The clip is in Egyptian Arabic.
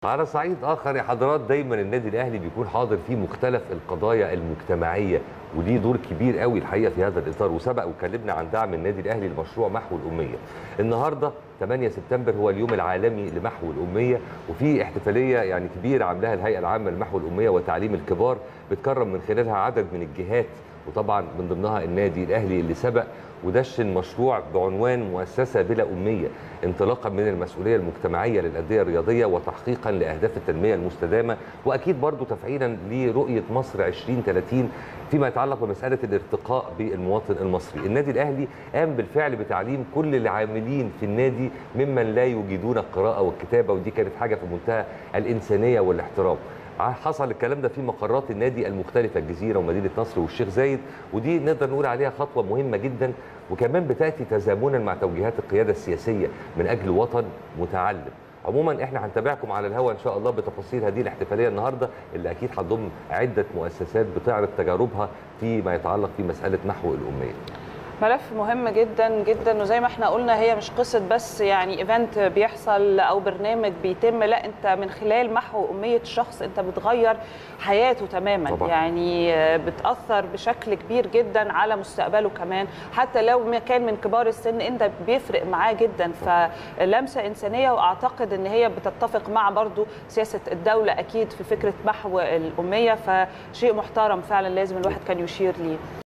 على صعيد اخر يا حضرات دايما النادي الاهلي بيكون حاضر في مختلف القضايا المجتمعيه وليه دور كبير قوي الحقيقه في هذا الاطار وسبق واتكلمنا عن دعم النادي الاهلي لمشروع محو الاميه. النهارده 8 سبتمبر هو اليوم العالمي لمحو الاميه وفي احتفاليه يعني كبيره عاملاها الهيئه العامه لمحو الاميه وتعليم الكبار بتكرم من خلالها عدد من الجهات وطبعا من ضمنها النادي الاهلي اللي سبق ودشن مشروع بعنوان مؤسسه بلا اميه انطلاقا من المسؤوليه المجتمعيه للانديه الرياضيه وتحقيقا لاهداف التنميه المستدامه واكيد برضو تفعيلا لرؤيه مصر 2030 فيما يتعلق بمساله الارتقاء بالمواطن المصري. النادي الاهلي قام بالفعل بتعليم كل العاملين في النادي ممن لا يجيدون القراءه والكتابه ودي كانت حاجه في منتهى الانسانيه والاحترام. حصل الكلام ده في مقرات النادي المختلفه الجزيره ومدينه نصر والشيخ زايد ودي نقدر نقول عليها خطوه مهمه جدا وكمان بتاتي تزامنا مع توجيهات القياده السياسيه من اجل وطن متعلم عموما احنا هنتابعكم على الهواء ان شاء الله بتفاصيل هذه الاحتفاليه النهارده اللي اكيد هتضم عده مؤسسات بتعرض تجاربها فيما يتعلق في مساله محو الاميه ملف مهم جدا جدا وزي ما احنا قلنا هي مش قصه بس يعني ايفنت بيحصل او برنامج بيتم لا انت من خلال محو اميه الشخص انت بتغير حياته تماما طبعا. يعني بتاثر بشكل كبير جدا على مستقبله كمان حتى لو ما كان من كبار السن انت بيفرق معاه جدا فلمسه انسانيه واعتقد ان هي بتتفق مع برضو سياسه الدوله اكيد في فكره محو الاميه فشيء محترم فعلا لازم الواحد كان يشير ليه